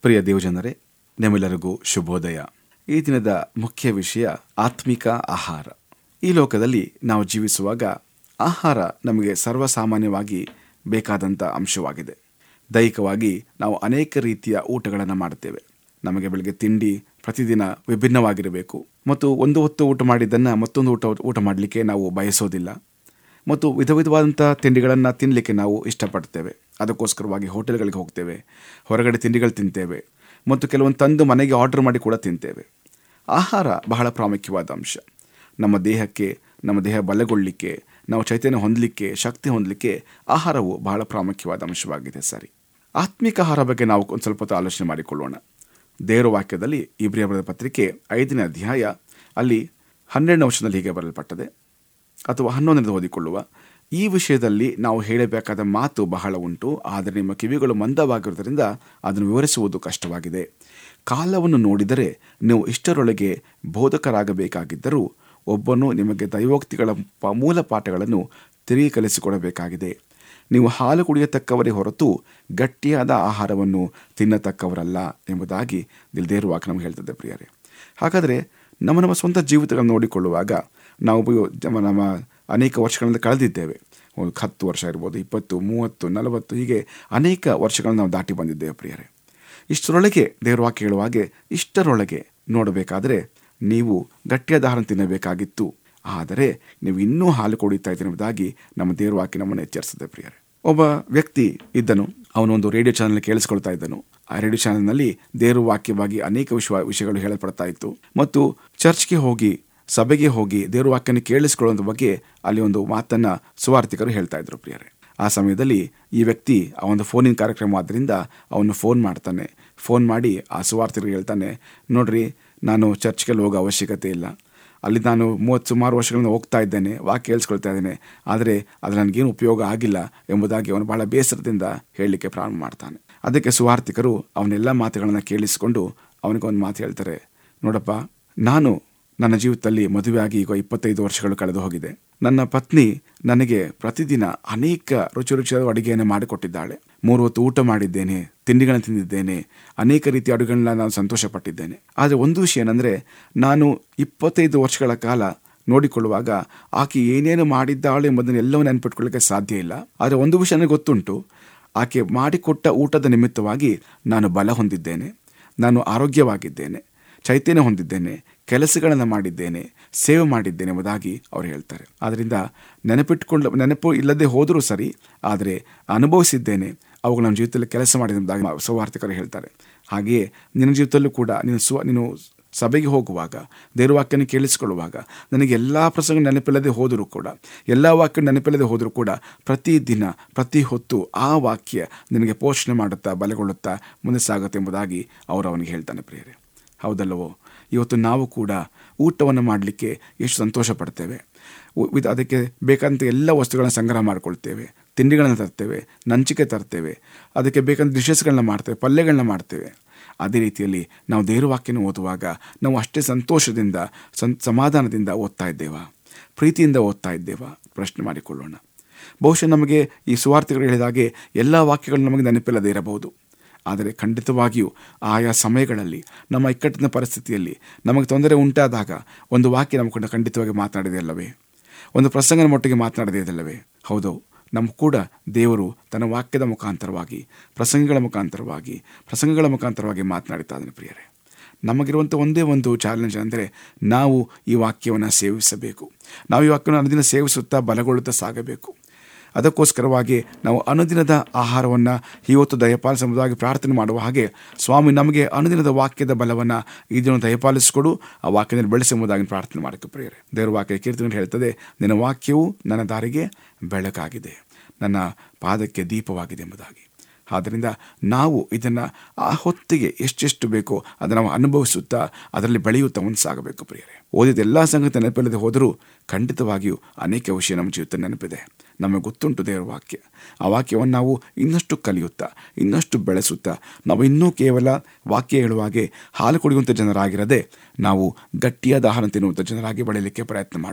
ಪ್ರಿಯ ದೇವಜನರೇ ನಿಮ್ಮೆಲ್ಲರಿಗೂ ಶುಭೋದಯ ಈ ದಿನದ ಮುಖ್ಯ ವಿಷಯ ಆತ್ಮಿಕ ಆಹಾರ ಈ ಲೋಕದಲ್ಲಿ ನಾವು ಜೀವಿಸುವಾಗ ಆಹಾರ ನಮಗೆ ಸರ್ವಸಾಮಾನ್ಯವಾಗಿ ಬೇಕಾದಂಥ ಅಂಶವಾಗಿದೆ ದೈಹಿಕವಾಗಿ ನಾವು ಅನೇಕ ರೀತಿಯ ಊಟಗಳನ್ನು ಮಾಡುತ್ತೇವೆ ನಮಗೆ ಬೆಳಗ್ಗೆ ತಿಂಡಿ ಪ್ರತಿದಿನ ವಿಭಿನ್ನವಾಗಿರಬೇಕು ಮತ್ತು ಒಂದು ಹೊತ್ತು ಊಟ ಮಾಡಿದ್ದನ್ನು ಮತ್ತೊಂದು ಊಟ ಊಟ ಮಾಡಲಿಕ್ಕೆ ನಾವು ಬಯಸೋದಿಲ್ಲ ಮತ್ತು ವಿಧ ವಿಧವಾದಂಥ ತಿಂಡಿಗಳನ್ನು ತಿನ್ನಲಿಕ್ಕೆ ನಾವು ಇಷ್ಟಪಡ್ತೇವೆ ಅದಕ್ಕೋಸ್ಕರವಾಗಿ ಹೋಟೆಲ್ಗಳಿಗೆ ಹೋಗ್ತೇವೆ ಹೊರಗಡೆ ತಿಂಡಿಗಳು ತಿಂತೇವೆ ಮತ್ತು ಕೆಲವೊಂದು ತಂದು ಮನೆಗೆ ಆರ್ಡರ್ ಮಾಡಿ ಕೂಡ ತಿಂತೇವೆ ಆಹಾರ ಬಹಳ ಪ್ರಾಮುಖ್ಯವಾದ ಅಂಶ ನಮ್ಮ ದೇಹಕ್ಕೆ ನಮ್ಮ ದೇಹ ಬಲಗೊಳ್ಳಲಿಕ್ಕೆ ನಾವು ಚೈತನ್ಯ ಹೊಂದಲಿಕ್ಕೆ ಶಕ್ತಿ ಹೊಂದಲಿಕ್ಕೆ ಆಹಾರವು ಬಹಳ ಪ್ರಾಮುಖ್ಯವಾದ ಅಂಶವಾಗಿದೆ ಸರಿ ಆತ್ಮಿಕ ಆಹಾರ ಬಗ್ಗೆ ನಾವು ಒಂದು ಸ್ವಲ್ಪ ಹೊತ್ತು ಆಲೋಚನೆ ಮಾಡಿಕೊಳ್ಳೋಣ ದೇವರ ವಾಕ್ಯದಲ್ಲಿ ಇಬ್ರಿಯ ಬರೆದ ಪತ್ರಿಕೆ ಐದನೇ ಅಧ್ಯಾಯ ಅಲ್ಲಿ ಹನ್ನೆರಡನೇ ವರ್ಷದಲ್ಲಿ ಹೀಗೆ ಬರಲ್ಪಟ್ಟದೆ ಅಥವಾ ಹನ್ನೊಂದನೇದು ಓದಿಕೊಳ್ಳುವ ಈ ವಿಷಯದಲ್ಲಿ ನಾವು ಹೇಳಬೇಕಾದ ಮಾತು ಬಹಳ ಉಂಟು ಆದರೆ ನಿಮ್ಮ ಕಿವಿಗಳು ಮಂದವಾಗಿರುವುದರಿಂದ ಅದನ್ನು ವಿವರಿಸುವುದು ಕಷ್ಟವಾಗಿದೆ ಕಾಲವನ್ನು ನೋಡಿದರೆ ನೀವು ಇಷ್ಟರೊಳಗೆ ಬೋಧಕರಾಗಬೇಕಾಗಿದ್ದರೂ ಒಬ್ಬನು ನಿಮಗೆ ದೈವೋಕ್ತಿಗಳ ಪ- ಮೂಲ ಪಾಠಗಳನ್ನು ತಿರುಗಿ ಕಲಿಸಿಕೊಡಬೇಕಾಗಿದೆ ನೀವು ಹಾಲು ಕುಡಿಯತಕ್ಕವರೇ ಹೊರತು ಗಟ್ಟಿಯಾದ ಆಹಾರವನ್ನು ತಿನ್ನತಕ್ಕವರಲ್ಲ ಎಂಬುದಾಗಿ ದಿಲ್ದೇರು ವಾಕ್ ನಮಗೆ ಹೇಳ್ತದೆ ಪ್ರಿಯರೇ ಹಾಗಾದರೆ ನಮ್ಮ ನಮ್ಮ ಸ್ವಂತ ಜೀವಿತಗಳನ್ನು ನೋಡಿಕೊಳ್ಳುವಾಗ ನಾವು ಉಪಯೋ- ನಮ್ಮ ನಮ್ಮ ಅನೇಕ ವರ್ಷಗಳಿಂದ ಕಳೆದಿದ್ದೇವೆ ಒಂದು ಹತ್ತು ವರ್ಷ ಇರ್ಬೋದು ಇಪ್ಪತ್ತು ಮೂವತ್ತು ನಲವತ್ತು ಹೀಗೆ ಅನೇಕ ವರ್ಷಗಳನ್ನು ನಾವು ದಾಟಿ ಬಂದಿದ್ದೇವೆ ಪ್ರಿಯರೇ ಇಷ್ಟರೊಳಗೆ ದೇವರ ವಾಕ್ಯ ಹೇಳುವ ಹಾಗೆ ಇಷ್ಟರೊಳಗೆ ನೋಡಬೇಕಾದರೆ ನೀವು ಗಟ್ಟಿಯಾದ ಆಹಾರ ತಿನ್ನಬೇಕಾಗಿತ್ತು ಆದರೆ ನೀವು ಇನ್ನೂ ಹಾಲು ಕುಡಿತಾ ಇದ್ದೀರಿ ಎಂಬುದಾಗಿ ನಮ್ಮ ದೇವರ ವಾಕ್ಯ ನಮ್ಮನ್ನು ಎಚ್ಚರಿಸಿದೆ ಪ್ರಿಯರೇ ಒಬ್ಬ ವ್ಯಕ್ತಿ ಇದ್ದನು ಅವನೊಂದು ರೇಡಿಯೋ ಚಾನಲ್ ಕೇಳಿಸ್ಕೊಳ್ತಾ ಇದ್ದನು ಆ ರೇಡಿಯೋ ಚಾನಲ್ನಲ್ಲಿ ದೇವರ ವಾಕ್ಯವಾಗಿ ಅನೇಕ ವಿಷಯ ವಿಷಯಗಳು ಹೇಳಲ್ಪಡ್ತಾ ಇತ್ತು ಮತ್ತು ಚರ್ಚ್ಗೆ ಹೋಗಿ ಸಭೆಗೆ ಹೋಗಿ ದೇವರ ವಾಕ್ಯನ ಕೇಳಿಸ್ಕೊಳ್ಳುವ ಬಗ್ಗೆ ಅಲ್ಲಿ ಒಂದು ಮಾತನ್ನ ಸುವಾರ್ಥಿಕರು ಹೇಳ್ತಾ ಇದ್ರು ಪ್ರಿಯರೇ ಆ ಸಮಯದಲ್ಲಿ ಈ ವ್ಯಕ್ತಿ ಆ ಒಂದು ಫೋನಿನ ಕಾರ್ಯಕ್ರಮ ಆದ್ದರಿಂದ ಅವನು ಫೋನ್ ಮಾಡ್ತಾನೆ ಫೋನ್ ಮಾಡಿ ಆ ಸುವಾರ್ಥಿಕರಿಗೆ ಹೇಳ್ತಾನೆ ನೋಡ್ರಿ ನಾನು ಚರ್ಚ್ಗೆ ಹೋಗೋ ಅವಶ್ಯಕತೆ ಇಲ್ಲ ಅಲ್ಲಿ ನಾನು ಮೂವತ್ತು ಸುಮಾರು ವರ್ಷಗಳಿಂದ ಹೋಗ್ತಾ ಇದ್ದೇನೆ ವಾಕ್ಯ ಕೇಳಿಸ್ಕೊಳ್ತಾ ಇದ್ದೇನೆ ಆದರೆ ಅದು ನನಗೇನು ಉಪಯೋಗ ಆಗಿಲ್ಲ ಎಂಬುದಾಗಿ ಅವನು ಬಹಳ ಬೇಸರದಿಂದ ಹೇಳಲಿಕ್ಕೆ ಪ್ರಾರಂಭ ಮಾಡ್ತಾನೆ ಅದಕ್ಕೆ ಸುವಾರ್ಥಿಕರು ಅವನೆಲ್ಲ ಮಾತುಗಳನ್ನು ಕೇಳಿಸಿಕೊಂಡು ಅವನಿಗೊಂದು ಮಾತು ಹೇಳ್ತಾರೆ ನೋಡಪ್ಪ ನಾನು ನನ್ನ ಜೀವಿತದಲ್ಲಿ ಮದುವೆಯಾಗಿ ಈಗ ಇಪ್ಪತ್ತೈದು ವರ್ಷಗಳು ಕಳೆದು ಹೋಗಿದೆ ನನ್ನ ಪತ್ನಿ ನನಗೆ ಪ್ರತಿದಿನ ಅನೇಕ ರುಚಿ ರುಚಿಯಾದ ಅಡುಗೆಯನ್ನು ಮಾಡಿಕೊಟ್ಟಿದ್ದಾಳೆ ಮೂರು ಹೊತ್ತು ಊಟ ಮಾಡಿದ್ದೇನೆ ತಿಂಡಿಗಳನ್ನು ತಿಂದಿದ್ದೇನೆ ಅನೇಕ ರೀತಿಯ ಅಡುಗೆಗಳನ್ನ ನಾನು ಸಂತೋಷಪಟ್ಟಿದ್ದೇನೆ ಆದರೆ ಒಂದು ವಿಷಯ ಏನಂದರೆ ನಾನು ಇಪ್ಪತ್ತೈದು ವರ್ಷಗಳ ಕಾಲ ನೋಡಿಕೊಳ್ಳುವಾಗ ಆಕೆ ಏನೇನು ಮಾಡಿದ್ದಾಳೆ ಎಂಬುದನ್ನು ಎಲ್ಲವೂ ನೆನಪಿಟ್ಕೊಳ್ಳಿಕ್ಕೆ ಸಾಧ್ಯ ಇಲ್ಲ ಆದರೆ ಒಂದು ವಿಷಯ ನನಗೆ ಗೊತ್ತುಂಟು ಆಕೆ ಮಾಡಿಕೊಟ್ಟ ಊಟದ ನಿಮಿತ್ತವಾಗಿ ನಾನು ಬಲ ಹೊಂದಿದ್ದೇನೆ ನಾನು ಆರೋಗ್ಯವಾಗಿದ್ದೇನೆ ಚೈತನ್ಯ ಹೊಂದಿದ್ದೇನೆ ಕೆಲಸಗಳನ್ನು ಮಾಡಿದ್ದೇನೆ ಸೇವೆ ಮಾಡಿದ್ದೇನೆ ಎಂಬುದಾಗಿ ಅವರು ಹೇಳ್ತಾರೆ ಆದ್ದರಿಂದ ನೆನಪಿಟ್ಕೊಂಡು ನೆನಪು ಇಲ್ಲದೆ ಹೋದರೂ ಸರಿ ಆದರೆ ಅನುಭವಿಸಿದ್ದೇನೆ ಅವುಗಳು ನಮ್ಮ ಜೀವಿತದಲ್ಲಿ ಕೆಲಸ ಮಾಡಿದೆ ಎಂಬುದಾಗಿ ಸೌವಾರ್ಥಿಕರು ಹೇಳ್ತಾರೆ ಹಾಗೆಯೇ ನಿನ್ನ ಜೀವಿತದಲ್ಲೂ ಕೂಡ ನೀನು ಸ್ವ ನೀನು ಸಭೆಗೆ ಹೋಗುವಾಗ ದೇವ್ರ ವಾಕ್ಯನ ಕೇಳಿಸಿಕೊಳ್ಳುವಾಗ ನನಗೆ ಎಲ್ಲ ಪ್ರಸಂಗ ನೆನಪಿಲ್ಲದೆ ಹೋದರೂ ಕೂಡ ಎಲ್ಲ ವಾಕ್ಯ ನೆನಪಿಲ್ಲದೆ ಹೋದರೂ ಕೂಡ ಪ್ರತಿದಿನ ಪ್ರತಿ ಹೊತ್ತು ಆ ವಾಕ್ಯ ನಿನಗೆ ಪೋಷಣೆ ಮಾಡುತ್ತಾ ಬಲಗೊಳ್ಳುತ್ತಾ ಮುಂದೆ ಸಾಗುತ್ತೆ ಎಂಬುದಾಗಿ ಅವರು ಅವನಿಗೆ ಹೇಳ್ತಾನೆ ಪ್ರಿಯರೇ ಹೌದಲ್ಲವೋ ಇವತ್ತು ನಾವು ಕೂಡ ಊಟವನ್ನು ಮಾಡಲಿಕ್ಕೆ ಎಷ್ಟು ಸಂತೋಷ ಪಡ್ತೇವೆ ಉ- ಇದು ಅದಕ್ಕೆ ಬೇಕಾದಂಥ ಎಲ್ಲ ವಸ್ತುಗಳನ್ನ ಸಂಗ್ರಹ ಮಾಡ್ಕೊಳ್ತೇವೆ ತಿಂಡಿಗಳನ್ನು ತರ್ತೇವೆ ನಂಚಿಕೆ ತರ್ತೇವೆ ಅದಕ್ಕೆ ಬೇಕಾದ ಡಿಶಸ್ಗಳನ್ನ ಮಾಡ್ತೇವೆ ಪಲ್ಯಗಳನ್ನ ಮಾಡ್ತೇವೆ ಅದೇ ರೀತಿಯಲ್ಲಿ ನಾವು ದೇವ್ರ ವಾಕ್ಯನ ಓದುವಾಗ ನಾವು ಅಷ್ಟೇ ಸಂತೋಷದಿಂದ ಸಂ ಸಮಾಧಾನದಿಂದ ಓದ್ತಾ ಇದ್ದೇವಾ ಪ್ರೀತಿಯಿಂದ ಓದ್ತಾ ಇದ್ದೇವಾ ಪ್ರಶ್ನೆ ಮಾಡಿಕೊಳ್ಳೋಣ ಬಹುಶಃ ನಮಗೆ ಈ ಸುವಾರ್ತೆಗಳು ಹೇಳಿದ ಹಾಗೆ ಎಲ್ಲ ವಾಕ್ಯಗಳು ನಮಗೆ ನೆನಪಿಲ್ಲದೆ ಇರಬಹುದು ಆದರೆ ಖಂಡಿತವಾಗಿಯೂ ಆಯಾ ಸಮಯಗಳಲ್ಲಿ ನಮ್ಮ ಇಕ್ಕಟ್ಟಿನ ಪರಿಸ್ಥಿತಿಯಲ್ಲಿ ನಮಗೆ ತೊಂದರೆ ಉಂಟಾದಾಗ ಒಂದು ವಾಕ್ಯ ನಮ್ಮ ಕೂಡ ಖಂಡಿತವಾಗಿ ಮಾತನಾಡಿದೆ ಅಲ್ಲವೇ ಒಂದು ಪ್ರಸಂಗನ ಮಟ್ಟಿಗೆ ಮಾತನಾಡಿದೆಯಲ್ಲವೇ ಹೌದು ನಮ್ಮ ಕೂಡ ದೇವರು ತನ್ನ ವಾಕ್ಯದ ಮುಖಾಂತರವಾಗಿ ಪ್ರಸಂಗಗಳ ಮುಖಾಂತರವಾಗಿ ಪ್ರಸಂಗಗಳ ಮುಖಾಂತರವಾಗಿ ಮಾತನಾಡ್ತಾ ಇದ್ದಾನೆ ಪ್ರಿಯರೇ ನಮಗಿರುವಂಥ ಒಂದೇ ಒಂದು ಚಾಲೆಂಜ್ ಅಂದರೆ ನಾವು ಈ ವಾಕ್ಯವನ್ನು ಸೇವಿಸಬೇಕು ನಾವು ಈ ವಾಕ್ಯವನ್ನು ಅನುದಿನ ಸೇವಿಸುತ್ತಾ ಬಲಗೊಳ್ಳುತ್ತಾ ಸಾಗಬೇಕು ಅದಕ್ಕೋಸ್ಕರವಾಗಿ ನಾವು ಅನುದಿನದ ಆಹಾರವನ್ನು ಇವತ್ತು ದಯಪಾಲಿಸುವುದಾಗಿ ಪ್ರಾರ್ಥನೆ ಮಾಡುವ ಹಾಗೆ ಸ್ವಾಮಿ ನಮಗೆ ಅನುದಿನದ ವಾಕ್ಯದ ಬಲವನ್ನು ಈ ದಿನ ದಯಪಾಲಿಸಿಕೊಡು ಆ ವಾಕ್ಯದಲ್ಲಿ ಬೆಳೆಸುವುದಾಗಿ ಪ್ರಾರ್ಥನೆ ಮಾಡಕ್ಕೆ ಪ್ರಿಯರೇ ದೇವರ ವಾಕ್ಯ ಕೀರ್ತನೆ ಹೇಳ್ತದೆ ನಿನ್ನ ವಾಕ್ಯವು ನನ್ನ ದಾರಿಗೆ ಬೆಳಕಾಗಿದೆ ನನ್ನ ಪಾದಕ್ಕೆ ದೀಪವಾಗಿದೆ ಎಂಬುದಾಗಿ ಆದ್ದರಿಂದ ನಾವು ಇದನ್ನು ಆ ಹೊತ್ತಿಗೆ ಎಷ್ಟೆಷ್ಟು ಬೇಕೋ ಅದನ್ನು ನಾವು ಅನುಭವಿಸುತ್ತಾ ಅದರಲ್ಲಿ ಬೆಳೆಯುತ್ತಾ ಒಂದು ಸಾಗಬೇಕು ಪ್ರಿಯರೇ ಓದಿದ ಎಲ್ಲ ಸಂಗತಿ ನೆನಪಿಲ್ಲದೆ ಹೋದರೂ ಖಂಡಿತವಾಗಿಯೂ ಅನೇಕ ವಿಷಯ ನಮ್ಮ ಜೀವಿತ ನೆನಪಿದೆ ನಮಗೆ ಗೊತ್ತುಂಟು ದೇವರ ವಾಕ್ಯ ಆ ವಾಕ್ಯವನ್ನು ನಾವು ಇನ್ನಷ್ಟು ಕಲಿಯುತ್ತಾ ಇನ್ನಷ್ಟು ಬೆಳೆಸುತ್ತಾ ನಾವು ಇನ್ನೂ ಕೇವಲ ವಾಕ್ಯ ಹೇಳುವ ಹಾಗೆ ಹಾಲು ಕುಡಿಯುವಂಥ ಜನರಾಗಿರದೆ ನಾವು ಗಟ್ಟಿಯಾದ ಆಹಾರ ತಿನ್ನುವಂಥ ಜನರಾಗಿ ಬೆಳೆಯಲಿಕ್ಕೆ ಪ್ರಯತ್ನ ಮಾಡುವ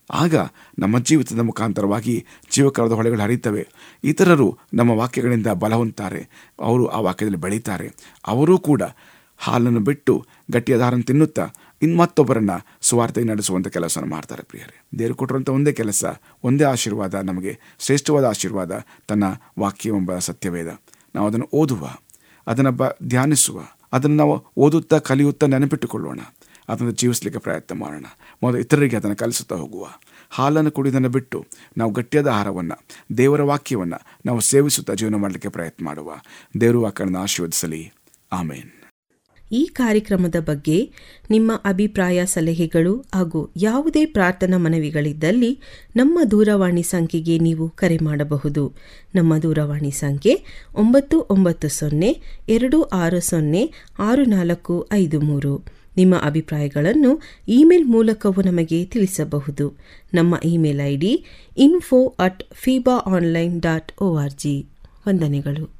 ಆಗ ನಮ್ಮ ಜೀವಿತದ ಮುಖಾಂತರವಾಗಿ ಜೀವಕರದ ಹೊಳೆಗಳು ಹರಿಯುತ್ತವೆ ಇತರರು ನಮ್ಮ ವಾಕ್ಯಗಳಿಂದ ಬಲ ಹೊಂದ್ತಾರೆ ಅವರು ಆ ವಾಕ್ಯದಲ್ಲಿ ಬೆಳೀತಾರೆ ಅವರೂ ಕೂಡ ಹಾಲನ್ನು ಬಿಟ್ಟು ಗಟ್ಟಿಯಾದ ಆಹಾರವನ್ನು ತಿನ್ನುತ್ತಾ ಇನ್ನು ಮತ್ತೊಬ್ಬರನ್ನ ಸುವಾರ್ತೆಗೆ ನಡೆಸುವಂಥ ಕೆಲಸವನ್ನು ಮಾಡ್ತಾರೆ ಪ್ರಿಯರೇ ದೇವರು ಕೊಟ್ಟಿರುವಂಥ ಒಂದೇ ಕೆಲಸ ಒಂದೇ ಆಶೀರ್ವಾದ ನಮಗೆ ಶ್ರೇಷ್ಠವಾದ ಆಶೀರ್ವಾದ ತನ್ನ ವಾಕ್ಯವೆಂಬ ಸತ್ಯವೇದ ನಾವು ಅದನ್ನು ಓದುವ ಅದನ್ನು ಬ ಧ್ಯಾನಿಸುವ ಅದನ್ನು ನಾವು ಓದುತ್ತಾ ಕಲಿಯುತ್ತಾ ನೆನಪಿಟ್ಟುಕೊಳ್ಳೋಣ ಅದನ್ನು ಜೀವಿಸಲಿಕ್ಕೆ ಪ್ರಯತ್ನ ಮಾಡೋಣ ಮೊದಲು ಇತರರಿಗೆ ಅದನ್ನು ಕಲಿಸುತ್ತಾ ಹೋಗುವ ಹಾಲನ್ನು ಕುಡಿಯೋದನ್ನು ಬಿಟ್ಟು ನಾವು ಗಟ್ಟಿಯಾದ ಆಹಾರವನ್ನು ದೇವರ ವಾಕ್ಯವನ್ನು ನಾವು ಸೇವಿಸುತ್ತಾ ಜೀವನ ಮಾಡಲಿಕ್ಕೆ ಪ್ರಯತ್ನ ಮಾಡುವ ದೇವರು ವಾಕ್ಯಗಳನ್ನು ಆಶೀರ್ವದಿಸಲಿ ಆಮೇನ್ ಈ ಕಾರ್ಯಕ್ರಮದ ಬಗ್ಗೆ ನಿಮ್ಮ ಅಭಿಪ್ರಾಯ ಸಲಹೆಗಳು ಹಾಗೂ ಯಾವುದೇ ಪ್ರಾರ್ಥನಾ ಮನವಿಗಳಿದ್ದಲ್ಲಿ ನಮ್ಮ ದೂರವಾಣಿ ಸಂಖ್ಯೆಗೆ ನೀವು ಕರೆ ಮಾಡಬಹುದು ನಮ್ಮ ದೂರವಾಣಿ ಸಂಖ್ಯೆ ಒಂಬತ್ತು ಒಂಬತ್ತು ಸೊನ್ನೆ ಎರಡು ಆರು ಸೊನ್ನೆ ಆರು ನಾಲ್ಕು ಐದು ಮೂರು ನಿಮ್ಮ ಅಭಿಪ್ರಾಯಗಳನ್ನು ಇಮೇಲ್ ಮೂಲಕವೂ ನಮಗೆ ತಿಳಿಸಬಹುದು ನಮ್ಮ email I D info at ಫೀಬಾ online dot O R G ವಂದನೆಗಳು